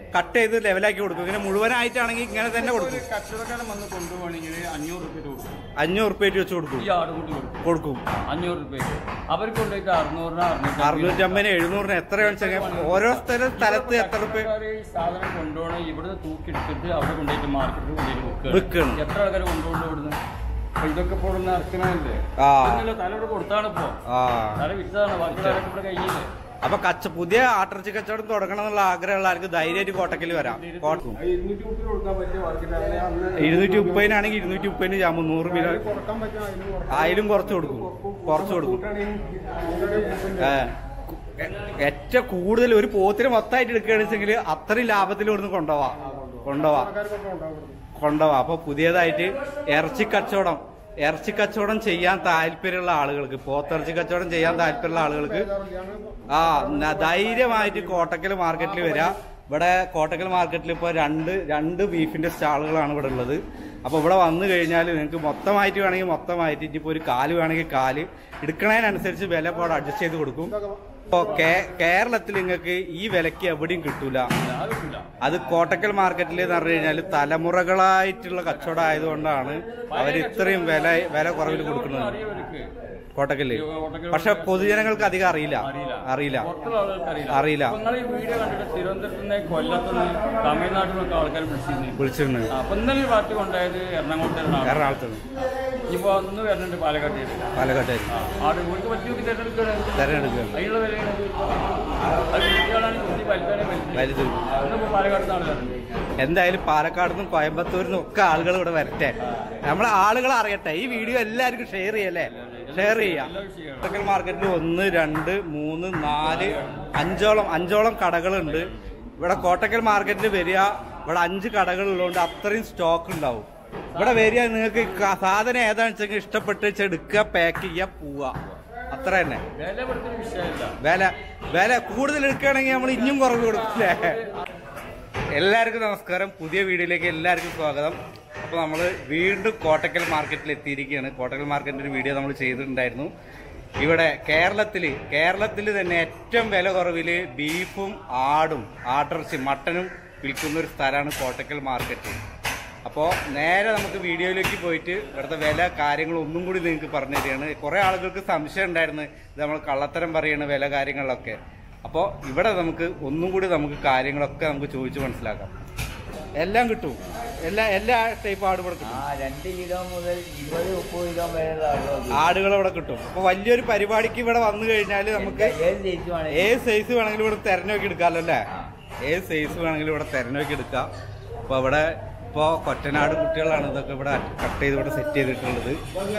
Cut ചെയ്ത് ലെവലാക്കി കൊടുക്കും ഇങ്ങനെ മുഴുവനായിട്ടാണെങ്കിൽ ഇങ്ങനെ തന്നെ കൊടുക്കും ഒരു കച്ചവടക്കാരൻ വന്ന് കൊണ്ടുപോകണമെങ്കിൽ അഞ്ഞൂറ് റുപ്യ കൊടുക്കും അഞ്ഞൂറ് റുപ്യ വെച്ച് കൊടുക്കും ഈ ആട് കൂട്ടി കൊടുക്കും കൊടുക്കും അഞ്ഞൂറ് റുപ്യ അവർക്ക് കൊണ്ടുപോയിട്ട് അറുന്നൂറിന് അറുന്നൂറ്റി അറുന്നൂറ്റമ്പതിന് എഴുന്നൂറിന് എത്രയാണെന്ന് വെച്ചാൽ ഓരോ സ്ഥല സ്ഥലത്ത് എത്ര റുപ്യ ഈ സാധനം കൊണ്ടുപോകണം ഇവിടുന്ന് തൂക്കിയെടുത്തിട്ട് അവിടെ കൊണ്ടുപോയിട്ട് മാർക്കറ്റിൽ കൊണ്ടുപോയിട്ട് വിൽക്കണം. എത്ര ആൾക്കാർ കൊണ്ടുപോകുന്നു ഇവിടുന്ന് അപ്പൊ ഇതൊക്കെ ഇപ്പോൾ ഇവിടുന്ന് ഇറക്കണമല്ലേ ആ. ഇതൊന്നുമില്ല, തല ഇവിടെ കൊടുത്താണ് ഇപ്പോ ആ തല വിറ്റതാണ് ബാക്കിയുള്ളവരൊക്കെ ഇവിടെ കയ്യില്ലേ അപ്പൊ കച്ച പുതിയ ആട്ടിറച്ചി കച്ചവടം തുടങ്ങണം എന്നുള്ള ആഗ്രഹമുള്ള ആൾക്ക് ധൈര്യമായിട്ട് കോട്ടക്കൽ വരാം കോട്ടക്കും ഇരുന്നൂറ്റി മുപ്പത് കൊടുക്കാൻ പറ്റിയ മാർക്കറ്റ് ഇരുന്നൂറ്റി മുപ്പതിനാണെങ്കിൽ ഇരുന്നൂറ്റി മുപ്പതിന് ചാമ്പ് നൂറ് കിലോ കൊടുക്കാൻ പറ്റും അതിന് കൊടുക്കാം ആയിരം കുറച്ച് കൊടുക്കും കുറച്ച് കൊടുക്കും ഏ. ഏറ്റവും കൂടുതൽ ഒരു പോത്തിന് മൊത്തമായിട്ട് എടുക്കുകയാണെന്ന് വെച്ചെങ്കിൽ അത്രയും ലാഭത്തിൽ ഇവിടുന്ന് കൊണ്ടുപോവാ കൊണ്ടുപോവാ കൊണ്ടുപോവാ അപ്പൊ പുതിയതായിട്ട് ഇറച്ചി കച്ചവടം ഇറച്ചി കച്ചവടം ചെയ്യാൻ താല്പര്യമുള്ള ആളുകൾക്ക് പോത്തിറച്ചി കച്ചവടം ചെയ്യാൻ താല്പര്യമുള്ള ആളുകൾക്ക് ആ ന- ധൈര്യമായിട്ട് കോട്ടക്കൽ മാർക്കറ്റിൽ വരിക ഇവിടെ കോട്ടക്കൽ മാർക്കറ്റിൽ ഇപ്പോൾ രണ്ട് രണ്ട് ബീഫിന്റെ സ്റ്റാളുകളാണ് ഇവിടെ ഉള്ളത് അപ്പോൾ ഇവിടെ വന്നു കഴിഞ്ഞാൽ നിങ്ങൾക്ക് മൊത്തമായിട്ട് വേണമെങ്കിൽ മൊത്തമായിട്ട് ഇനിയിപ്പോൾ ഒരു കാല് വേണമെങ്കിൽ കാല് എടുക്കണതിനനുസരിച്ച് വില ഇപ്പോൾ അവിടെ അഡ്ജസ്റ്റ് ചെയ്ത് കൊടുക്കും ഇപ്പോൾ കേരളത്തിൽ നിങ്ങൾക്ക് ഈ വിലയ്ക്ക് എവിടെയും കിട്ടൂല അത് കിട്ടില്ല അത് കോട്ടക്കൽ മാർക്കറ്റിൽ എന്ന് പറഞ്ഞു കഴിഞ്ഞാൽ തലമുറകളായിട്ടുള്ള കച്ചവടം ആയതുകൊണ്ടാണ് അവർ ഇത്രയും വില വില കുറവിൽ കൊടുക്കുന്നത് അറിയവർക്ക് കോട്ടക്കല് കോട്ടക്കൽ പക്ഷെ പൊതുജനങ്ങൾക്ക് അധികം അറിയില്ല അറിയില്ല. അറിയില്ല പുറത്തുള്ള ആളുകൾക്ക് അറിയില്ല അറിയില്ല നിങ്ങൾ ഈ വീഡിയോ കണ്ടിട്ട് തിരുവനന്തപുരത്ത് നിന്ന് കൊല്ലത്തുനിന്ന് തമിഴ്നാട്ടിൽ നിന്നൊക്കെ ആൾക്കാർ വിളിച്ചിരുന്നു വിളിച്ചിരുന്നു അപ്പൊ ഇന്നലെ ഈ പാർട്ടി കൊണ്ടായത് എറണാകുളത്താണ് എറണാകുളത്ത് ഇപ്പൊ അന്ന് വരുന്നുണ്ട് പാലക്കാട്ടേക്ക് പാലക്കാട്ടേക്ക് ആട് വീട്ടിൽ പറ്റിയൊക്കെ തിരഞ്ഞെടുക്കുകയാണ് തെരഞ്ഞെടുക്കുക അതിനുള്ള വിലയാണ് അത് കുട്ടികളാണ് കുട്ടി വലിക്കാനേ വലിക്കും വലുത് ഇന്നിപ്പോ പാലക്കാട് നിന്നാണ് വരുന്നത് എന്തായാലും പാലക്കാട് നിന്നും കോയമ്പത്തൂരിൽ നിന്നും ഒക്കെ ആളുകൾ ഇവിടെ വരട്ടെ നമ്മളെ ആളുകൾ അറിയട്ടെ ഈ വീഡിയോ എല്ലാവർക്കും ഷെയർ ചെയ്യല്ലേ ഷെയർ ചെയ്യാം കോട്ടക്കൽ മാർക്കറ്റിൽ ഒന്ന് രണ്ട് മൂന്ന് നാല് അഞ്ചോളം അഞ്ചോളം കടകളുണ്ട് ഇവിടെ കോട്ടക്കൽ മാർക്കറ്റിൽ വരിക ഇവിടെ അഞ്ച് കടകളുള്ളതുകൊണ്ട് അത്രയും സ്റ്റോക്ക് ഉണ്ടാവും ഇവിടെ വരിക നിങ്ങൾക്ക് ക- സാധനം ഏതാണെന്ന് വെച്ചെങ്കിൽ ഇഷ്ടപ്പെട്ട് വെച്ചാൽ എടുക്കുക പാക്ക് ചെയ്യുക പോവുക അത്ര തന്നെ വില ഇവിടുത്തെ ഒരു വിഷയമല്ല വില വില കൂടുതൽ എടുക്കുകയാണെങ്കിൽ നമ്മൾ ഇനിയും കുറവ് കൊടുക്കില്ലേ എല്ലാവർക്കും നമസ്കാരം പുതിയ വീഡിയോയിലേക്ക് എല്ലാവർക്കും സ്വാഗതം അപ്പോൾ നമ്മൾ വീണ്ടും കോട്ടക്കൽ മാർക്കറ്റിൽ എത്തിയിരിക്കുകയാണ് കോട്ടക്കൽ മാർക്കറ്റിൻ്റെ ഒരു വീഡിയോ നമ്മൾ ചെയ്തിട്ടുണ്ടായിരുന്നു ഇവിടെ കേരളത്തിൽ കേരളത്തിൽ തന്നെ ഏറ്റവും വില കുറവിൽ ബീഫും ആടും ആട്ടിറച്ചി മട്ടനും വിൽക്കുന്ന ഒരു സ്ഥലമാണ് കോട്ടക്കൽ മാർക്കറ്റ് അപ്പോൾ നേരെ നമുക്ക് വീഡിയോയിലേക്ക് പോയിട്ട് ഇവിടുത്തെ വില കാര്യങ്ങൾ ഒന്നും കൂടി നിങ്ങൾക്ക് പറഞ്ഞു തരികയാണ് കുറേ ആളുകൾക്ക് സംശയം ഉണ്ടായിരുന്നു ഇത് നമ്മൾ കള്ളത്തരം പറയാണ് വില കാര്യങ്ങളിലൊക്കെ അപ്പോൾ ഇവിടെ നമുക്ക് ഒന്നും കൂടി നമുക്ക് കാര്യങ്ങളൊക്കെ നമുക്ക് ചോദിച്ച് മനസ്സിലാക്കാം എല്ലാം കിട്ടും എല്ലാ എല്ലാ ടൈപ്പ് ആട് ഇവിടെ കിട്ടും ആ രണ്ട് കിലോ മുതൽ ഇരുപത് മുപ്പത് കിലോ വരെയുള്ള ആളുകൾ ആടുകൾ ഇവിടെ കിട്ടും അപ്പോൾ വലിയൊരു പരിപാടിക്ക് ഇവിടെ വന്നു കഴിഞ്ഞാൽ നമുക്ക് ഏത് സൈസ് വേണമെങ്കിലും ഏത് സൈസ് വേണമെങ്കിലും ഇവിടെ തെരഞ്ഞോക്കി എടുക്കാമല്ലോ അല്ലേ ഏത് സൈസ് വേണമെങ്കിലും ഇവിടെ തെരഞ്ഞോക്കി എടുക്കാം അപ്പോൾ ഇവിടെ ഇപ്പോൾ കൊറ്റനാട് കുട്ടികളാണ് ഇതൊക്കെ ഇവിടെ കട്ട് ചെയ്ത് ഇവിടെ സെറ്റ് ചെയ്തിട്ടുള്ളത്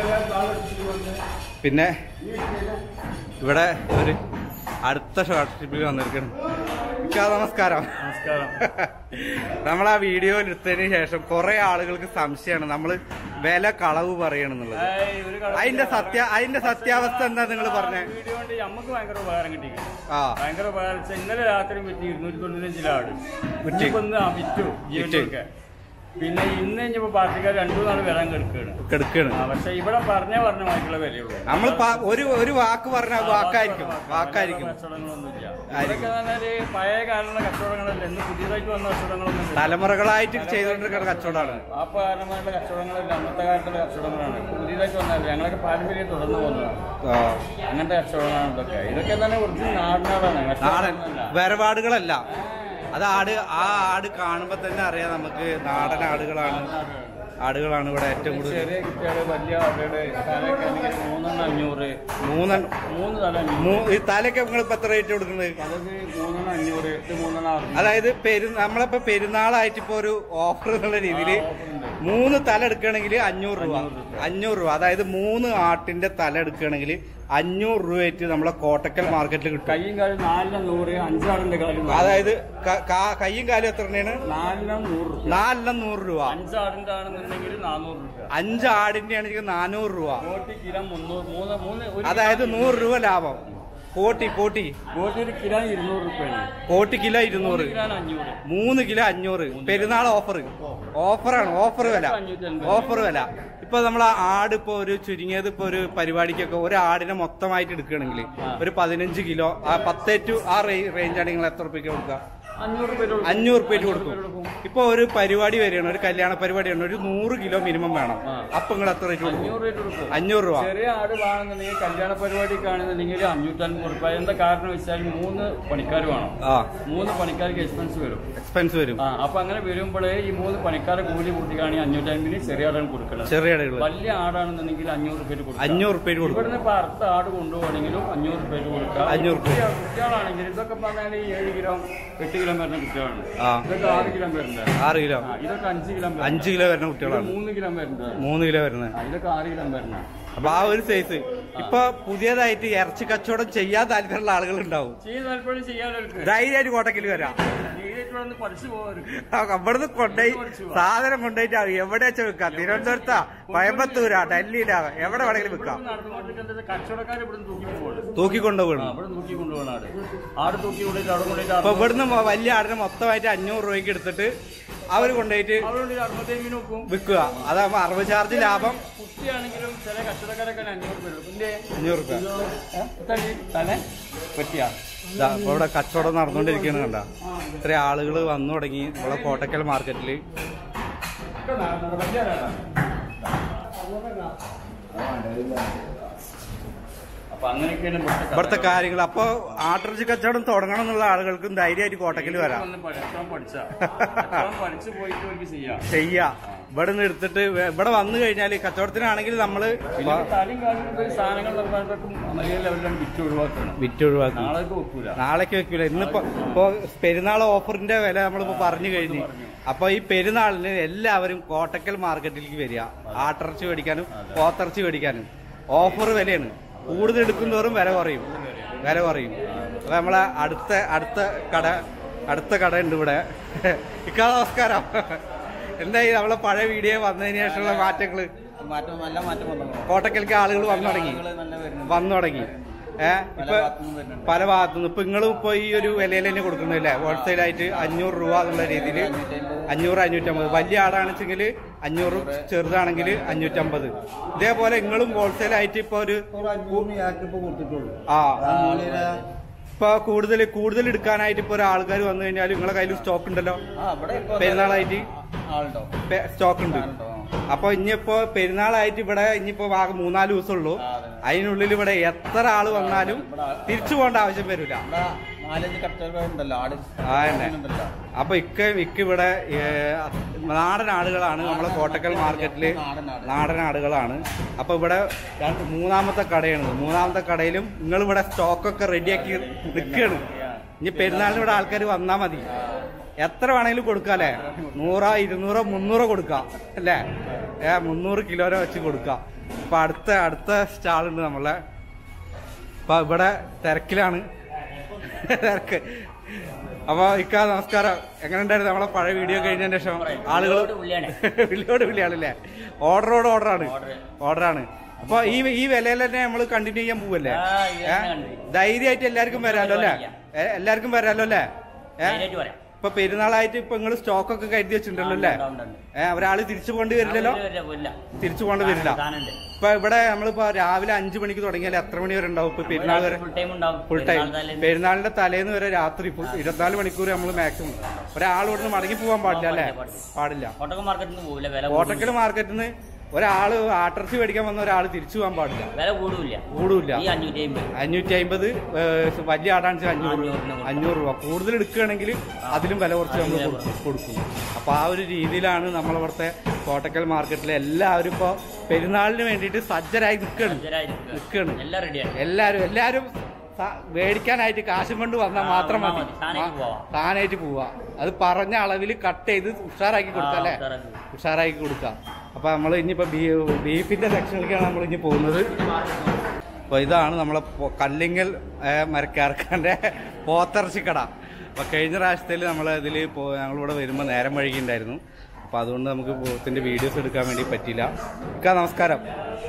പിന്നെ ഇവിടെ ഒരു അടുത്ത ഷോർട്ട് ട്രിപ്പിൽ വന്നിരിക്കണം ഇക്കാ നമസ്കാരം നമസ്കാരം നമ്മൾ ആ വീഡിയോ എടുത്തതിന് ശേഷം കുറെ ആളുകൾക്ക് സംശയമാണ് നമ്മൾ വില കളവ് പറയണെന്നുള്ളത് ഏയ് ഒരു കള- അതിന്റെ സത്യ അതിന്റെ സത്യാവസ്ഥ എന്താ നിങ്ങൾ പറഞ്ഞേ വീഡിയോ കൊണ്ട് നമുക്ക് ഭയങ്കര ഉപകാരം കിട്ടി ആ ഭയങ്കര ഉപകാരം വെച്ചാൽ ഇന്നലെ രാത്രി വിറ്റ് ഇരുന്നൂറ്റി തൊണ്ണൂറ്റഞ്ചില ആട് വിറ്റ്. ഇന്നിപ്പോ ഇന്ന് ആ വിറ്റു ജീവനൊക്കെ പിന്നെ ഇന്ന് കഴിഞ്ഞപ്പോ പാർട്ടിക്കാർ രണ്ടു നാൾ വരാൻ കിടക്കുകയാണ് കെടുക്കാണ് ആ പക്ഷെ ഇവിടെ പറഞ്ഞ പറഞ്ഞ മാറ്റുള്ള വിലയുള്ളൂ നമ്മൾ ഒരു ഒരു വാക്ക് പറഞ്ഞ വാക്കായിരിക്കും വാക്കായിരിക്കും കച്ചവടങ്ങളൊന്നുമില്ല ആയിരിക്കും. ഇതൊക്കെ പറഞ്ഞാല് പഴയ കാലമുള്ള കച്ചവടങ്ങളല്ല ഇന്ന് പുതിയതായിട്ട് വന്ന കച്ചവടങ്ങളൊന്നും ഇല്ല. തലമുറകളായിട്ട് ചെയ്തുകൊണ്ടിരിക്കുന്ന കച്ചവടമാണ് ആ കാലമായിട്ടുള്ള കച്ചവടങ്ങളല്ല അന്നത്തെ കാലത്തുള്ള കച്ചവടങ്ങളാണ് പുതിയതായിട്ട് വന്നതല്ല ഞങ്ങളൊക്കെ പാരമ്പര്യം തുടർന്ന് പോകുന്നതാണ് ആ. അങ്ങനത്തെ കച്ചവടങ്ങളാണ് ഇതൊക്കെ ഇതൊക്കെ തന്നെ ഒറിജിനൽ നാടിനാടാണ് നാടൻ കച്ചവടങ്ങളല്ല. വേറപാടുകളല്ല അത് ആട് ആ ആട് കാണുമ്പോ തന്നെ അറിയാം നമുക്ക് നാടൻ ആടുകളാണ് ആടുകളാണ് ഇവിടെ ഏറ്റവും കൂടുതൽ ചെറിയ കുട്ടികള് വലിയ ആളുകള് തലയൊക്കെ ആണെങ്കിൽ മൂന്നെണ്ണം അഞ്ഞൂറ് മൂന്നെണ്ണം മൂന്ന് തല അഞ്ഞൂറ് മൂ- ഈ തലയൊക്കെ നിങ്ങൾ ഇപ്പൊ എത്ര റേറ്റ് കൊടുക്കുന്നത് തലക്ക് മൂന്നെണ്ണം അഞ്ഞൂറ് ഇത് മൂന്നെണ്ണം അറുന്നൂറ് അതായത് പെരു നമ്മളിപ്പോ പെരുന്നാളായിട്ട് ഇപ്പൊ ഒരു ഓഫർ എന്നുള്ള രീതിയിൽ ഓഫറുണ്ട്. മൂന്ന് തല എടുക്കുകയാണെങ്കിൽ അഞ്ഞൂറ് രൂപ അഞ്ഞൂറ് രൂപ അതായത് മൂന്ന് ആട്ടിന്റെ തല എടുക്കുകയാണെങ്കിൽ അഞ്ഞൂറ് രൂപയായിട്ട് നമ്മളെ കോട്ടക്കൽ മാർക്കറ്റിൽ കിട്ടും കയ്യും കാലും നാലിനും നൂറ് അഞ്ചാടിന്റെ കാലും നൂറ്. അതായത് ക- കാ- കയ്യും കാലും എത്ര തന്നെയാണ് നാലിനും നൂറ് രൂപ നാലെണ്ണം നൂറ് രൂപ അഞ്ചാടിന്റെ ആണെന്നുണ്ടെങ്കിൽ നാനൂറ് രൂപ അഞ്ച് ആടിന്റെ ആണെങ്കിൽ നാനൂറ് രൂപ കോട്ടി കിലോ മുന്നൂറ് മൂന്ന് മൂന്ന് ഒരു അതായത് നൂറ് രൂപ ലാഭം കോട്ടി കോട്ടി കോട്ടി ഒരു കിലോ ഇരുന്നൂറ് രൂപയാണ് കോട്ടി കിലോ ഇരുന്നൂറ് കിലോ അഞ്ഞൂറ് മൂന്ന് കിലോ അഞ്ഞൂറ് പെരുന്നാൾ ഓഫർ ഓഫറാണ് ഓഫർ വില ഓഫർ വില ഇപ്പൊ നമ്മൾ ആട് ഇപ്പൊ ഒരു ചുരുങ്ങിയത് ഇപ്പൊ ഒരു പരിപാടിക്കൊക്കെ ഒരു ആടിനെ മൊത്തമായിട്ട് എടുക്കുകയാണെങ്കിൽ ഒരു പതിനഞ്ച് കിലോ ആ പത്ത് ടു ആ റേഞ്ച് ആണെങ്കിൽ എത്ര റുപ്യക്ക് കൊടുക്കുക അഞ്ഞൂറ് രൂപ കൊടുക്കും. അഞ്ഞൂറ് റുപ്യ അഞ്ഞൂറ് കൊടുക്കും രൂപ കൊടുക്കും ഇപ്പൊ ഒരു പരിപാടി വരികയാണ് ഒരു കല്യാണ പരിപാടിയാണ് ഒരു നൂറ് കിലോ മിനിമം വേണം ആ. അപ്പൊ നിങ്ങൾ എത്ര റേറ്റ് കൊടുക്കും അഞ്ഞൂറ് രൂപ കൊടുക്കും അഞ്ഞൂറ് രൂപ ചെറിയ ആട് വേണമെന്നുണ്ടെങ്കിൽ കല്യാണ പരിപാടിക്ക് ആണെന്നുണ്ടെങ്കിൽ അഞ്ഞൂറ്റമ്പത് കൊടുക്കുക എന്താ കാരണം വെച്ചാൽ മൂന്ന് പണിക്കാർ വേണം ആ മൂന്ന് പണിക്കാർക്ക് എക്സ്പെൻസ് വരും എക്സ്പെൻസ് വരും ആ അപ്പൊ അങ്ങനെ വരുമ്പോഴേ ഈ മൂന്ന് പണിക്കാരെ കൂലി കൂട്ടിക്കാണെങ്കിൽ അഞ്ഞൂറ്റമ്പതിന് ചെറിയ ആടാണ് കൊടുക്കുന്നത് ചെറിയ ഇടകൾ വലിയ ആടാണെന്നുണ്ടെങ്കിൽ അഞ്ഞൂറ് രൂപ കൊടുക്കുക അഞ്ഞൂറ് റുപ്യ കൊടുക്കും ഇവിടുന്ന് ഇപ്പൊ അടുത്ത ആട് കൊണ്ടുപോകണമെങ്കിലും അഞ്ഞൂറ് രൂപ കൊടുക്കുക അഞ്ഞൂറ് രൂപ. കുട്ടികൾ- കുട്ടികളാണെങ്കിൽ ഇതൊക്കെ പറഞ്ഞാൽ ഈ ഏഴ് കിലോ എട്ട് കിലോ വരുന്ന കുട്ടികളാണ് ആ ഇതൊക്കെ ആറ് കിലോ വരുന്നത് ആറ് കിലോ ആ, ഇതൊക്കെ അഞ്ച് കിലോ വരുന്നത്. അഞ്ച് കിലോ വരുന്ന ഇത് കുട്ടികളാണ് മൂന്ന് കിലോ വരുന്നത് മൂന്ന് കിലോ വരുന്നത് ആ, ഇതൊക്കെ ആറ് കിലോ വരുന്നത് അപ്പൊ ആ ഒരു സൈസ് ഇപ്പൊ പുതിയതായിട്ട് ഇറച്ചി കച്ചവടം ചെയ്യാൻ താല്പര്യമുള്ള ആളുകൾ ഉണ്ടാവും ചെയ്ത് താല്പര്യം ചെയ്യാനവർക്ക് ധൈര്യമായിട്ട് കോട്ടക്കിൽ വരാം നേരിട്ട് വന്ന് പഠിച്ചു പോകരുത് ആ, ഇവിടുന്ന് കൊണ്ടുപോയി സാധനം കൊണ്ടുപോയിട്ട് എവിടെ വെച്ചാൽ വിൽക്കാം തിരുവനന്തപുരത്താ കോയമ്പത്തൂരാ ഡൽഹിയിലാ എവിടെ വേണമെങ്കിലും വിൽക്കാം നടന്നുകൊണ്ടിരിക്കുന്നത് കച്ചവടക്കാർ ഇവിടെ തൂക്കി പോകണം തൂക്കിക്കൊണ്ടുപോകണം ഇവിടെ തൂക്കി കൊണ്ടുപോകണം ആട് ആട് തൂക്കി കൊണ്ടിട്ട് അവിടെ കൊണ്ടിട്ട് അപ്പൊ ഇവിടുന്ന് മൊ- വലിയ ആടിനെ മൊത്തമായിട്ട് അഞ്ഞൂറ് രൂപയ്ക്ക് എടുത്തിട്ട് അവര് കൊണ്ടുപോയിട്ട് അവിടെ അറുപത്തേമിന് നോക്കും വിൽക്കുക അതാകുമ്പോ അറുപത് ചാർജ് ലാഭം കുട്ടിയാണെങ്കിലും ചില കച്ചവടക്കാരൊക്കെ അഞ്ഞൂറ് രൂപ എടുക്കും ഇല്ലേ? അഞ്ഞൂറ് രൂപ ഏ? ഇത്രയും തന്നെ പറ്റിയ ഇതാ ഇപ്പൊ ഇവിടെ കച്ചവടം നടന്നുകൊണ്ടിരിക്കുകയാണ് കണ്ട ഇത്ര ആളുകൾ വന്നു തുടങ്ങി നമ്മളെ കോട്ടക്കൽ മാർക്കറ്റിൽ അപ്പൊ അങ്ങനെയൊക്കെയാണ് ഇവിടുത്തെ ഇവിടുത്തെ കാര്യങ്ങൾ അപ്പൊ ആട്ടിറച്ചി കച്ചവടം തുടങ്ങണം എന്നുള്ള ആളുകൾക്കും ധൈര്യമായിട്ട് കോട്ടക്കൽ വരാം ഒന്ന് പഠിച്ചാൽ പഠിച്ചാ കച്ചവടം പഠിച്ചു പോയിട്ട് അവർക്ക് ചെയ്യാം ചെയ്യാ ഇവിടെ നിന്ന് എടുത്തിട്ട് വേ- ഇവിടെ വന്നു കഴിഞ്ഞാൽ കച്ചവടത്തിനാണെങ്കിൽ നമ്മള് പിന്നെ തലയും കാലും കൊണ്ട് സാധനങ്ങൾ നിർമ്മാണത്തൊക്കെ വലിയ ലെവലിലാണ് വിറ്റ് ഒഴിവാക്കണം വിറ്റ് ഒഴിവാക്കി നാളേക്ക് വെക്കൂല നാളേക്ക് വെക്കൂല ഇന്നിപ്പോ ഇപ്പൊ പെരുന്നാൾ ഓഫറിന്റെ വില നമ്മളിപ്പോ പറഞ്ഞു കഴിഞ്ഞു അപ്പൊ ഈ പെരുന്നാളിന് എല്ലാവരും കോട്ടക്കൽ മാർക്കറ്റിലേക്ക് വരിക ആട്ടിറച്ചി മേടിക്കാനും പോത്തിറച്ചി മേടിക്കാനും ഓഫർ വിലയാണ് കൂടുതൽ എടുക്കുന്നതോറും വില കുറയും വില കുറയും അപ്പൊ നമ്മളെ അടുത്ത അടുത്ത കട അടുത്ത കട ഉണ്ട് ഇവിടെ ഇക്കാ നമസ്കാരം എന്തായി നമ്മളെ പഴയ വീഡിയോ വന്നതിന് ശേഷമുള്ള മാറ്റങ്ങള് മാറ്റം നല്ല മാറ്റം വന്നു കോട്ടക്കലേക്ക് ആളുകൾ വന്നു തുടങ്ങി നല്ല വരുന്നുണ്ട് വന്നു തുടങ്ങി ഏഹ് ഇപ്പൊ ഭാഗത്തുനിന്നും വരുന്നുണ്ട്. പല ഭാഗത്തുനിന്ന് ഇപ്പൊ നിങ്ങൾ ഇപ്പൊ ഈ ഒരു വിലയിൽ തന്നെ കൊടുക്കുന്നില്ലേ ഹോൾസെയിൽ ആയിട്ട് അഞ്ഞൂറ് രൂപ എന്നുള്ള രീതിയിൽ അഞ്ഞൂറ് അഞ്ഞൂറ്റമ്പത് വലിയ ആടാണെച്ചെങ്കിൽ അഞ്ഞൂറ് ചെറുതാണെങ്കിൽ അഞ്ഞൂറ്റമ്പത് ഇതേപോലെ നിങ്ങളും ഹോൾസെയിൽ ആയിട്ട് ഇപ്പൊ ഒരു അഞ്ഞൂറ് ഞാക്ക് ഇപ്പൊ കൊടുത്തിട്ടുള്ളൂ ആ ആളിനെ ഇപ്പൊ കൂടുതൽ കൂടുതൽ എടുക്കാനായിട്ട് ഇപ്പൊ ഒരാൾക്കാർ വന്നു കഴിഞ്ഞാൽ നിങ്ങളെ കയ്യിൽ സ്റ്റോക്ക് ഉണ്ടല്ലോ ആ ഇവിടെ ഇപ്പൊ പെരുന്നാളായിട്ട് ആളുണ്ടോ സ്റ്റോക്ക് ഉണ്ട് ആളുണ്ടോ അപ്പൊ ഇനിയിപ്പോ പെരുന്നാളായിട്ട് ഇവിടെ ഇനിയിപ്പോ ആകെ മൂന്നാല് ദിവസം ഉള്ളൂ ആ, അതെ. അതിനുള്ളിൽ ഇവിടെ എത്ര ആള് വന്നാലും തിരിച്ചു പോകേണ്ട ആവശ്യം വരില്ല ഇവിടെ നാലഞ്ച് കച്ചവടക്കാരുണ്ടല്ലോ ആട് ആ തന്നെ ഉണ്ടല്ലോ അപ്പൊ ഇക്ക ഇക്ക ഇവിടെ ഏ, നാടൻ ആടുകളാണ് നമ്മളെ കോട്ടക്കൽ മാർക്കറ്റില് നാടൻ ആട്. നാടൻ ആടുകളാണ് അപ്പൊ ഇവിടെ രണ്ട് മൂന്നാമത്തെ കടയാണ് ഇത്. മൂന്നാമത്തെ കടയിലും നിങ്ങൾ ഇവിടെ സ്റ്റോക്കൊക്കെ റെഡിയാക്കി നിൽക്കുകയാണ് ഇനി പെരുന്നാളിന് ഇവിടെ ആൾക്കാർ വന്നാ മതി എത്ര വേണമെങ്കിലും കൊടുക്കാല്ലേ നൂറോ ഇരുന്നൂറോ മുന്നൂറോ കൊടുക്കാം അല്ലേ ഏ മുന്നൂറ് കിലോനെ വെച്ച് കൊടുക്കാം അപ്പൊ അടുത്ത അടുത്ത സ്റ്റാളുണ്ട് നമ്മളെ അപ്പൊ ഇവിടെ തിരക്കിലാണ് തിരക്ക് അപ്പൊ ഇക്ക നമസ്കാരം എങ്ങനെ ഉണ്ടായിരുന്നു നമ്മളെ പഴയ വീഡിയോ കഴിഞ്ഞതിന് ശേഷം ആളുകൾ വിളിയോട് വിളിയാണല്ലേ ഓർഡറോട് ഓർഡറാണ് ഓർഡറാണ് അപ്പൊ ഈ ഈ വിലയിൽ തന്നെ നമ്മൾ കണ്ടിന്യൂ ചെയ്യാൻ പോവല്ലേ ആ, ഇത് ഏ? തന്നെ കണ്ടിന്യൂ. ധൈര്യമായിട്ട് എല്ലാവർക്കും വരാലോ അല്ലേ ഏ, എല്ലാവർക്കും വരാലോ അല്ലേ ഏ? ധൈര്യമായിട്ട് വരാം. ഇപ്പൊ പെരുന്നാളായിട്ട് ഇപ്പൊ നിങ്ങൾ സ്റ്റോക്ക് ഒക്കെ കരുതി വെച്ചിട്ടുണ്ടല്ലോ അല്ലേ ഉണ്ട്, ഉണ്ട്, ഉണ്ട്. ഏഹ് ഒരാള് തിരിച്ചു പോകേണ്ടി വരില്ലല്ലോ ഇല്ല തിരിച്ചു പോകേണ്ടി വരില്ല സാധനമുണ്ട് ഇപ്പൊ ഇവിടെ നമ്മളിപ്പോ രാവിലെ അഞ്ചു മണിക്ക് തുടങ്ങിയാൽ എത്ര മണി വരെ ഉണ്ടാവും ഇപ്പൊ പെരുന്നാൾ വരെ ഫുൾ ടൈം ഉണ്ടാവും ഫുൾ ടൈം പെരുന്നാൾ തലേന്ന് പെരുന്നാളിന്റെ തലേന്ന് വരെ രാത്രി full ഇരുപത്തിനാല് മണിക്കൂർ നമ്മൾ മാക്സിമം ഒരാൾ ഇവിടുന്ന് മടങ്ങി പോകാൻ പാടില്ല അല്ലേ പാടില്ല കോട്ടക്ക മാർക്കറ്റിൽ നിന്ന് പോകില്ല വില കോട്ടക്കൽ മാർക്കറ്റിൽ നിന്ന് ഒരാള് ആട്ടർച്ചി മേടിക്കാൻ വന്ന ഒരാൾ തിരിച്ചു പോകാൻ പാടില്ല വില കൂടില്ല കൂടില്ല ഈ അഞ്ഞൂറ്റി അമ്പത് അഞ്ഞൂറ്റി അമ്പത് വലിയ ആടാണെന്ന് വെച്ചാൽ അഞ്ഞൂറ് രൂപ അഞ്ഞൂറിന് കൊടുക്കും. അഞ്ഞൂറ് രൂപ കൂടുതൽ എടുക്കുകയാണെങ്കിൽ അതിലും വില കുറച്ച് നമ്മൾ അതിലും കൊടുക്കും കൊടുക്കും അപ്പൊ ആ ഒരു രീതിയിലാണ് നമ്മളിവിടുത്തെ കോട്ടക്കൽ മാർക്കറ്റിലെ എല്ലാവരും ഇപ്പൊ പെരുന്നാളിന് വേണ്ടിയിട്ട് സജ്ജരായി നിൽക്കണം നിൽക്കണം എല്ലാം റെഡിയാണ് എല്ലാരും എല്ലാരും സ- മേടിക്കാനായിട്ട് കാശും കൊണ്ട് വന്നാൽ ആ, മാത്രം വന്നാ മതി മതി. താനായിട്ട് പോവാം. താനായിട്ട് പോവാ അത് പറഞ്ഞ അളവിൽ കട്ട് ചെയ്ത് ഉഷാറാക്കി കൊടുക്കാം അല്ലേ ഉഷാറാക്കി. ഉഷാറാക്കി കൊടുക്കാം അപ്പൊ നമ്മൾ ഇനിയിപ്പോ ബീ- ബീഫിന്റെ സെക്ഷനിലേക്കാണ് നമ്മൾ ഇനി പോകുന്നത് അപ്പൊ ഇതാണ് നമ്മളെ പൊ- കല്ലിങ്ങൽ ഏ, മരക്കാർക്കാന്റെ പോത്തിറച്ചിക്കട അപ്പൊ കഴിഞ്ഞ പ്രാവശ്യത്തിൽ നമ്മൾ ഇതിൽ ഞങ്ങളിവിടെ വരുമ്പോൾ നേരം വൈകിണ്ടായിരുന്നു അപ്പൊ അതുകൊണ്ട് നമുക്ക് പോത്തിന്റെ വീഡിയോസ് എടുക്കാൻ വേണ്ടി പറ്റിയില്ല ഇക്ക നമസ്കാരം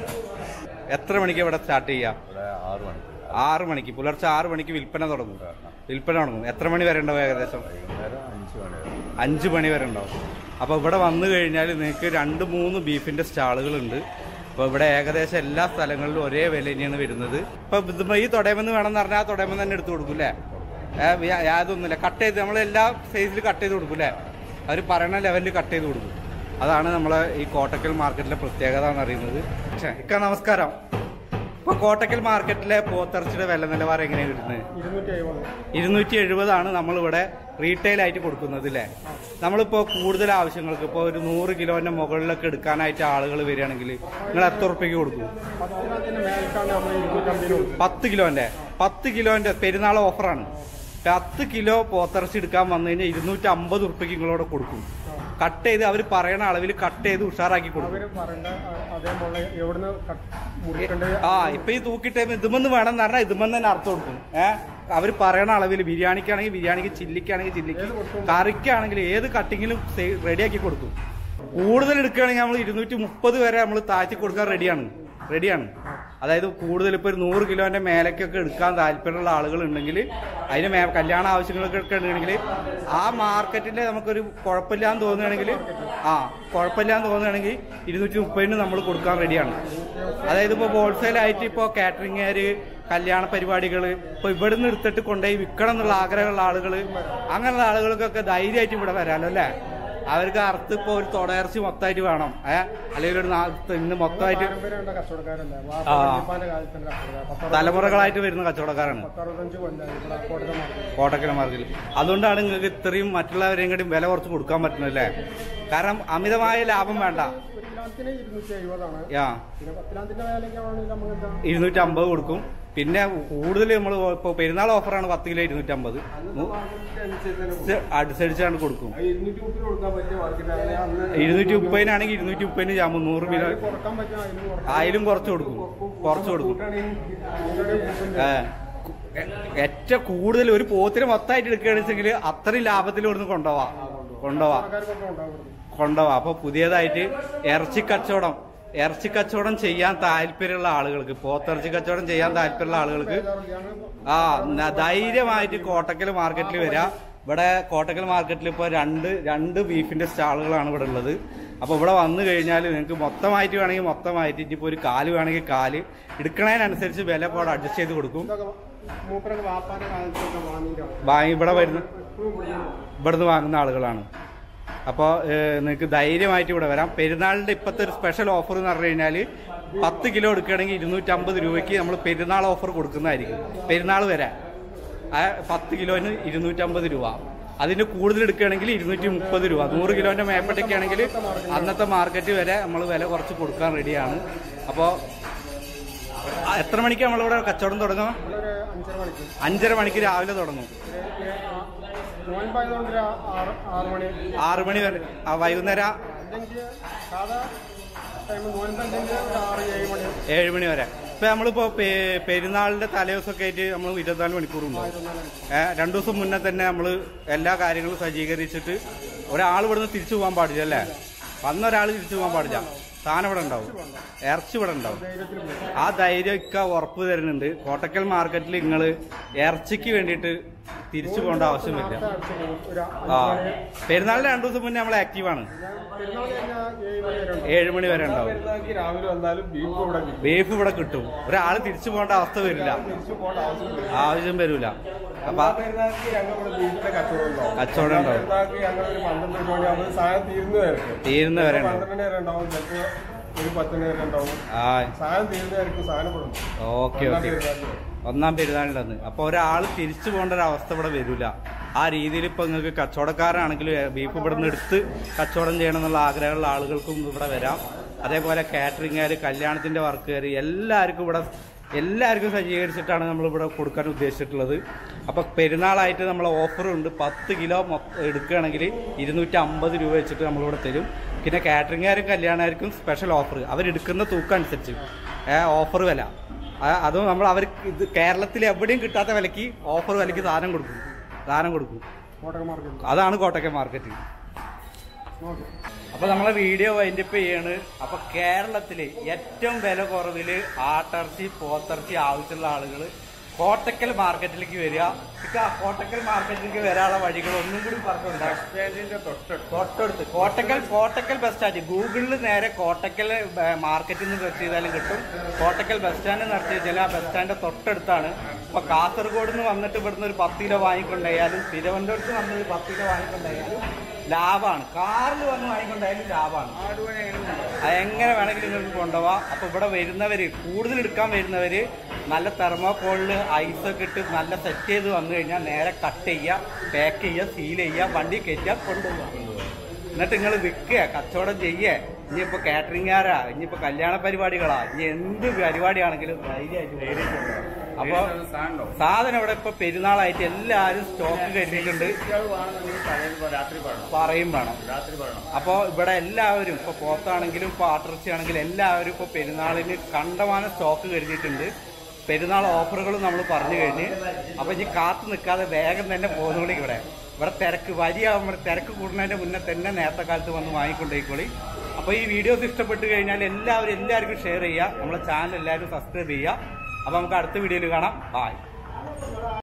എത്ര മണിക്ക് ഇവിടെ സ്റ്റാർട്ട് ചെയ്യാം ആറ് മണിക്ക് ആറ് മണിക്ക് പുലർച്ചെ ആറ് മണിക്ക് വിൽപ്പന തുടങ്ങും വിൽപ്പന തുടങ്ങും എത്ര മണി വരെ ഉണ്ടാവും ഏകദേശം വൈകുന്നേരം അഞ്ച് മണി വരെ അഞ്ച് മണി വരെ ഉണ്ടാവും അപ്പോൾ ഇവിടെ വന്നു കഴിഞ്ഞാൽ നിങ്ങൾക്ക് രണ്ട് മൂന്ന് ബീഫിന്റെ സ്റ്റാളുകളുണ്ട് അപ്പോൾ ഇവിടെ ഏകദേശം എല്ലാ സ്ഥലങ്ങളിലും ഒരേ വില തന്നെയാണ് വരുന്നത് ഇപ്പൊ ഇതിപ്പോ ഈ തൊടയമെന്ന് വേണമെന്ന് പറഞ്ഞാൽ ആ തൊടയമെന്ന് തന്നെ എടുത്തു കൊടുക്കും അല്ലേ ഏ, യാ- യാതൊന്നുമില്ല കട്ട് ചെയ്ത് നമ്മൾ എല്ലാ സൈസിൽ കട്ട് ചെയ്ത് കൊടുക്കും അല്ലേ അവർ പറയുന്ന ലെവലിൽ കട്ട് ചെയ്ത് കൊടുക്കും അതാണ് നമ്മളെ ഈ കോട്ടക്കൽ മാർക്കറ്റിലെ പ്രത്യേകത എന്ന് അറിയുന്നത് പക്ഷേ ഇക്ക നമസ്കാരം ഇപ്പൊ കോട്ടക്കൽ മാർക്കറ്റിലെ പോത്തിറച്ചിയുടെ വില നിലവാരം എങ്ങനെയാണ് കിട്ടുന്നത് ഇരുന്നൂറ്റി എഴുപതാണ് നമ്മളിവിടെ റീറ്റെയിൽ ആയിട്ട് കൊടുക്കുന്നത് അല്ലേ നമ്മളിപ്പോ കൂടുതൽ ആവശ്യങ്ങൾക്ക് ഇപ്പോൾ ഒരു നൂറ് കിലോന്റെ മുകളിലൊക്കെ എടുക്കാനായിട്ട് ആളുകൾ വരികയാണെങ്കിൽ നിങ്ങൾ എത്ര ഉറുപ്പ്യക്ക് കൊടുക്കും പത്ത് കിലോന്റെ പത്ത് കിലോന്റെ പെരുന്നാൾ ഓഫറാണ് പത്ത് കിലോ പോത്തിറച്ചി എടുക്കാൻ വന്നു കഴിഞ്ഞാൽ ഇരുന്നൂറ്റി അമ്പത് ഉറുപ്പ്യക്ക് നിങ്ങളോട് കൊടുക്കും കട്ട് ചെയ്ത് അവർ പറയണ അളവിൽ കട്ട് ചെയ്ത് ഉഷാറാക്കി കൊടുക്കും ആ ഇപ്പൊ ഈ തൂക്കിട്ട് ഇതുമെന്ന് വേണം എന്ന് പറഞ്ഞാൽ ഇതുമെന്ന് തന്നെ അർത്ഥം കൊടുക്കും ഏഹ് അവർ പറയണ അളവിൽ ബിരിയാണിക്കാണെങ്കിൽ ബിരിയാണിക്ക് ചില്ലിക്കാണെങ്കിൽ ചില്ലിക്ക് കറിക്കാണെങ്കിൽ ഏത് കട്ടിങ്ങിലും റെഡിയാക്കി കൊടുക്കും കൂടുതൽ എടുക്കുകയാണെങ്കിൽ നമ്മൾ ഇരുന്നൂറ്റി മുപ്പത് വരെ നമ്മൾ താഴ്ത്തി കൊടുക്കാൻ റെഡിയാണ് റെഡിയാണ് അതായത് കൂടുതൽ ഇപ്പോൾ ഒരു നൂറ് കിലോന്റെ മേലേക്കൊക്കെ എടുക്കാൻ താല്പര്യമുള്ള ആളുകൾ ഉണ്ടെങ്കിൽ അതിന് മേ കല്യാണ ആവശ്യങ്ങൾക്കൊക്കെ ഉണ്ടെങ്കിൽ ആ മാർക്കറ്റിന്റെ നമുക്കൊരു കുഴപ്പമില്ലാന്ന് തോന്നുകയാണെങ്കിൽ ആ കുഴപ്പമില്ലാന്ന് തോന്നുകയാണെങ്കിൽ ഇരുന്നൂറ്റി മുപ്പതിന് നമ്മൾ കൊടുക്കാൻ റെഡിയാണ് അതായത് ഇപ്പോൾ ഹോൾസെയിൽ ആയിട്ട് ഇപ്പോൾ കാറ്ററിംഗുകാര് കല്യാണ പരിപാടികൾ ഇപ്പോൾ ഇവിടുന്ന് എടുത്തിട്ട് കൊണ്ടുപോയി വിൽക്കണം എന്നുള്ള ആഗ്രഹമുള്ള ആളുകൾ അങ്ങനെയുള്ള ആളുകൾക്കൊക്കെ ധൈര്യമായിട്ട് ഇവിടെ വരാമല്ലോ അല്ലേ അവർക്ക് അറുത്ത് ഇപ്പോൾ ഒരു തൊടയിറച്ചി മൊത്തമായിട്ട് വേണം ഏഹ് അല്ലെങ്കിൽ ഒരു നാ- ഇന്ന് മൊത്തമായിട്ട് ആ തലമുറകളായിട്ട് വരുന്ന കച്ചവടക്കാരാണ് കോട്ടക്കല മാർക്കറ്റിൽ അതുകൊണ്ടാണ് നിങ്ങൾക്ക് ഇത്രയും മറ്റുള്ളവരെയും കൂടി വില കുറച്ച് കൊടുക്കാൻ പറ്റുന്നത് അല്ലേ കാരണം അമിതമായ ലാഭം വേണ്ട ആ ഇരുന്നൂറ്റി അമ്പത് കൊടുക്കും പിന്നെ കൂടുതൽ നമ്മൾ ഇപ്പോൾ പെരുന്നാൾ ഓഫറാണ് പത്ത് കിലോ ഇരുന്നൂറ്റി അമ്പത് അനുസരിച്ചാണ് കൊടുക്കും ഇരുന്നൂറ്റി മുപ്പതിനാണെങ്കിൽ ഇരുന്നൂറ്റി മുപ്പതിന് ചാമ്പ് നൂറ് കിലോ ആയാലും കുറച്ച് കൊടുക്കും കുറച്ച് കൊടുക്കും ഏ, എ- ഏറ്റവും കൂടുതൽ ഒരു പോത്തിന് മൊത്തമായിട്ട് എടുക്കുകയാണെന്ന് വെച്ചെങ്കിൽ അത്രയും ലാഭത്തിൽ ഇവിടുന്ന് കൊണ്ടുപോവാ കൊണ്ടുപോവാ കൊണ്ടുപോവാ അപ്പൊ പുതിയതായിട്ട് ഇറച്ചി കച്ചവടം ഇറച്ചി കച്ചവടം ചെയ്യാൻ താല്പര്യമുള്ള ആളുകൾക്ക് പോത്തിറച്ചി കച്ചവടം ചെയ്യാൻ താല്പര്യമുള്ള ആളുകൾക്ക് ആ ന- ധൈര്യമായിട്ട് കോട്ടക്കൽ മാർക്കറ്റിൽ വരിക ഇവിടെ കോട്ടക്കൽ മാർക്കറ്റിൽ ഇപ്പോൾ രണ്ട് രണ്ട് ബീഫിന്റെ സ്റ്റാളുകളാണ് ഇവിടെ ഉള്ളത് അപ്പോൾ ഇവിടെ വന്നു കഴിഞ്ഞാൽ നിങ്ങൾക്ക് മൊത്തമായിട്ട് വേണമെങ്കിൽ മൊത്തമായിട്ട് ഇനിയിപ്പോൾ ഒരു കാല് വേണമെങ്കിൽ കാല് എടുക്കണതിനനുസരിച്ച് വില ഇപ്പോൾ അവിടെ അഡ്ജസ്റ്റ് ചെയ്ത് കൊടുക്കും വാങ്ങി ഇവിടെ വരുന്ന ഇവിടുന്ന് വാങ്ങുന്ന ആളുകളാണ് അപ്പോൾ നിങ്ങൾക്ക് ധൈര്യമായിട്ട് ഇവിടെ വരാം പെരുന്നാളിന്റെ ഇപ്പോഴത്തെ ഒരു സ്പെഷ്യൽ ഓഫർ എന്ന് പറഞ്ഞു കഴിഞ്ഞാൽ പത്ത് കിലോ എടുക്കുകയാണെങ്കിൽ ഇരുന്നൂറ്റമ്പത് രൂപയ്ക്ക് നമ്മൾ പെരുന്നാൾ ഓഫർ കൊടുക്കുന്നതായിരിക്കും പെരുന്നാൾ വരെ ആ പത്ത് കിലോന് ഇരുന്നൂറ്റമ്പത് രൂപ അതിന് കൂടുതൽ എടുക്കുകയാണെങ്കിൽ ഇരുന്നൂറ്റി മുപ്പത് രൂപ നൂറ് കിലോന്റെ മേപ്പട്ടൊക്കെ ആണെങ്കിൽ അന്നത്തെ മാർക്കറ്റ് വരെ നമ്മൾ വില കുറച്ച് കൊടുക്കാൻ റെഡിയാണ് അപ്പോൾ എത്ര മണിക്ക് നമ്മളിവിടെ കച്ചവടം തുടങ്ങുക അഞ്ചര മണിക്ക് രാവിലെ തുടങ്ങും ആറ് മണി ആറ് മണി വരെ ആ, വൈകുന്നേരം അല്ലെങ്കിൽ സാധാ ടൈം നോൻപല്ലെങ്കിൽ ഒരു ആറ് ഏഴ് മണി ഏഴ് മണി വരെ ഇപ്പൊ നമ്മളിപ്പോ പെ- പെരുന്നാളിന്റെ തലേദിവസമൊക്കെ ആയിട്ട് നമ്മൾ ഇരുപത്തിനാല് മണിക്കൂറുണ്ടാവും ഏഹ് രണ്ടു ദിവസം മുന്നേ തന്നെ നമ്മൾ എല്ലാ കാര്യങ്ങളും സജ്ജീകരിച്ചിട്ട് ഒരാൾ ഇവിടുന്ന് തിരിച്ചു പോകാൻ പാടില്ല അല്ലേ വന്ന ഒരാൾ തിരിച്ചു പോകാൻ പാടില്ല സാധനം ഇവിടെ ഉണ്ടാവും ഇറച്ചി ഇവിടെ ഉണ്ടാവും ആ ധൈര്യം ഇക്ക ഉറപ്പ് തരുന്നുണ്ട് കോട്ടക്കൽ മാർക്കറ്റിൽ നിങ്ങൾ ഇറച്ചിക്ക് വേണ്ടിയിട്ട് തിരിച്ചു പോകേണ്ട ആവശ്യമില്ല ഒരു ആ പെരുന്നാളിന് രണ്ടു ദിവസം മുന്നേ നമ്മൾ ആക്റ്റീവാണ് പെരുന്നാൾ കഴിഞ്ഞാൽ ഏഴ് മണി വരെ ഉണ്ട് ഏഴ് മണി വരെ ഉണ്ടാവും പെരുന്നാൾക്ക് രാവിലെ വന്നാലും ബീഫ് ഇവിടെ കിട്ടും ബീഫ് ഇവിടെ കിട്ടും ഒരാൾ തിരിച്ചു പോകേണ്ട അവസ്ഥ വരില്ല തിരിച്ചു പോകേണ്ട ആവശ്യമില്ല ആവശ്യം വരില്ല അപ്പൊ പെരുന്നാൾക്ക് ഞങ്ങൾ ഇവിടെ ബീഫിന്റെ കച്ചവടം ഉണ്ടാവും കച്ചവടം ഉണ്ടാവും പെരുന്നാൾക്ക് ഞങ്ങൾ ഒരു പന്ത്രണ്ട് ഒരു മണിയാകുമ്പോൾ സാധനം തീരുന്ന വരെ തീരുന്ന വരെ ഉണ്ടാവും പന്ത്രണ്ട് വരെ ഉണ്ടാവും ചിലപ്പോൾ ഒരു പത്ത് മണി വരെ ഉണ്ടാവും ആ സാധനം തീരുന്ന വരെക്കും സാധനം ഇവിടെ ഉണ്ടാവും ഓക്കെ ഓക്കെ ഒന്നാം പെരുന്നാളിൻ്റെ അപ്പൊ ഒരാൾ തിരിച്ചു പോകേണ്ട ഒരു അവസ്ഥ ഇവിടെ വരില്ല ആ രീതിയിൽ ഇപ്പൊ നിങ്ങൾക്ക് കച്ചവടക്കാരാണെങ്കിലും ബീഫ് ഇവിടെ നിന്ന് എടുത്ത് കച്ചവടം ചെയ്യണം എന്നുള്ള ആഗ്രഹമുള്ള ആളുകൾക്കും ഇവിടെ വരാം അതേപോലെ കാറ്ററിംഗുകാർ കല്യാണത്തിന്റെ വർക്കുകാർ എല്ലാവർക്കും ഇവിടെ എല്ലാവർക്കും സജ്ജീകരിച്ചിട്ടാണ് നമ്മൾ ഇവിടെ കൊടുക്കാൻ ഉദ്ദേശിച്ചിട്ടുള്ളത് അപ്പൊ പെരുന്നാളായിട്ട് നമ്മൾ ഓഫറുണ്ട് പത്ത് കിലോ മൊത്തം എടുക്കുകയാണെങ്കിൽ ഇരുന്നൂറ്റി അമ്പത് രൂപ വെച്ചിട്ട് നമ്മളിവിടെ തരും പിന്നെ കാറ്ററിംഗുകാരും കല്യാണക്കാർക്കും സ്പെഷ്യൽ ഓഫർ അവരെടുക്കുന്ന തൂക്കം അനുസരിച്ച് ഓഫർ വില ആ- അതും നമ്മൾ അവർ ഇത് കേരളത്തിൽ എവിടെയും കിട്ടാത്ത വിലക്ക് ഓഫർ വിലക്ക് സാധനം കൊടുക്കും സാധനം കൊടുക്കും കോട്ടയം മാർക്കറ്റ് അതാണ് കോട്ടക്കൽ മാർക്കറ്റ് അപ്പൊ നമ്മളെ വീഡിയോ വൈൻഡപ്പ് ചെയ്യാണ് അപ്പൊ കേരളത്തില് ഏറ്റവും വില കുറവില് ആട്ടിറച്ചി പോത്തിറച്ചി ആവശ്യമുള്ള ആളുകൾ കോട്ടക്കൽ മാർക്കറ്റിലേക്ക് വരിക ഇക്ക കോട്ടക്കൽ മാർക്കറ്റിലേക്ക് വരാനുള്ള വഴികൾ ഒന്നും കൂടി പറഞ്ഞുണ്ടോ സ്റ്റാൻഡിന്റെ തൊട്ടടുത്ത് തൊട്ടടുത്ത് കോട്ടക്കൽ കോട്ടക്കൽ ബസ് സ്റ്റാൻഡ് ഗൂഗിളിൽ നേരെ കോട്ടക്കൽ ഏ, മാർക്കറ്റിൽ നിന്ന് സെർച്ച് ചെയ്താലും കിട്ടും കോട്ടക്കൽ ബസ് സ്റ്റാൻഡ് നടത്തി വെച്ചാൽ ആ ബസ് സ്റ്റാൻഡ് തൊട്ടടുത്താണ് ഇപ്പൊ കാസർഗോഡ് നിന്ന് വന്നിട്ട് ഇവിടുന്ന് ഒരു പത്ത് കിലോ വാങ്ങിക്കൊണ്ടായാലും തിരുവനന്തപുരത്ത് വന്ന് ഒരു പത്ത് കിലോ വാങ്ങിക്കൊണ്ടായാലും ലാഭമാണ് കാറിൽ വന്ന് വാങ്ങിക്കൊണ്ടായാലും ലാഭമാണ് ആടുവനെ എങ്ങനെ അത് എങ്ങനെ വേണമെങ്കിലും നിങ്ങൾക്ക് കൊണ്ടുപോവാം അപ്പൊ ഇവിടെ വരുന്നവര് കൂടുതൽ എടുക്കാൻ വരുന്നവര് നല്ല തെർമോകോളില് ഐസൊക്കെ ഇട്ട് നല്ല സെറ്റ് ചെയ്ത് വന്നു കഴിഞ്ഞാൽ നേരെ കട്ട് ചെയ്യുക പാക്ക് ചെയ്യുക സീൽ ചെയ്യുക വണ്ടി കയറ്റുക കൊണ്ടുപോകുക എന്നിട്ട് നിങ്ങൾ വിൽക്കുക കച്ചവടം ചെയ്യേ ഇനിയിപ്പോ കാറ്ററിംഗുകാരാ ഇനിയിപ്പോ കല്യാണ പരിപാടികളാ ഇനി എന്ത് പരിപാടിയാണെങ്കിലും ധൈര്യമായിട്ട് അപ്പൊ സാധനം സാധനം ഇവിടെ ഇപ്പൊ പെരുന്നാളായിട്ട് എല്ലാരും സ്റ്റോക്ക് കരുതിയിട്ടുണ്ട് കുട്ടികൾ വേണമെന്നുണ്ടെങ്കിൽ തലേന്ന് പോ- രാത്രി പറയണം പറയും വേണം രാത്രി പറയണം അപ്പോൾ ഇവിടെ എല്ലാവരും ഇപ്പോൾ പോത്താണെങ്കിലും ഇപ്പോൾ ആട്ടിറച്ചി ആണെങ്കിലും എല്ലാവരും ഇപ്പോൾ പെരുന്നാളിന് കണ്ടമാനം സ്റ്റോക്ക് കരുതിയിട്ടുണ്ട് പെരുന്നാൾ ഓഫറുകളും നമ്മൾ പറഞ്ഞു കഴിഞ്ഞ് അപ്പോൾ ഇനി കാത്തു നിൽക്കാതെ വേഗം തന്നെ പോകുന്നോളി ഇവിടെ ഇവിടെ തിരക്ക് വരിയാകുമ്പോൾ തിരക്ക് കൂടുന്നതിന്റെ മുന്നേ തന്നെ നേരത്തെ കാലത്ത് വന്ന് വാങ്ങിക്കൊണ്ടേക്കോളി അപ്പോൾ ഈ വീഡിയോസ് ഇഷ്ടപ്പെട്ട് കഴിഞ്ഞാൽ എല്ലാവരും എല്ലാവർക്കും ഷെയർ ചെയ്യുക നമ്മളെ ചാനൽ എല്ലാവരും സബ്സ്ക്രൈബ് ചെയ്യുക അപ്പോൾ നമുക്ക് അടുത്ത വീഡിയോയിൽ കാണാം ബായ്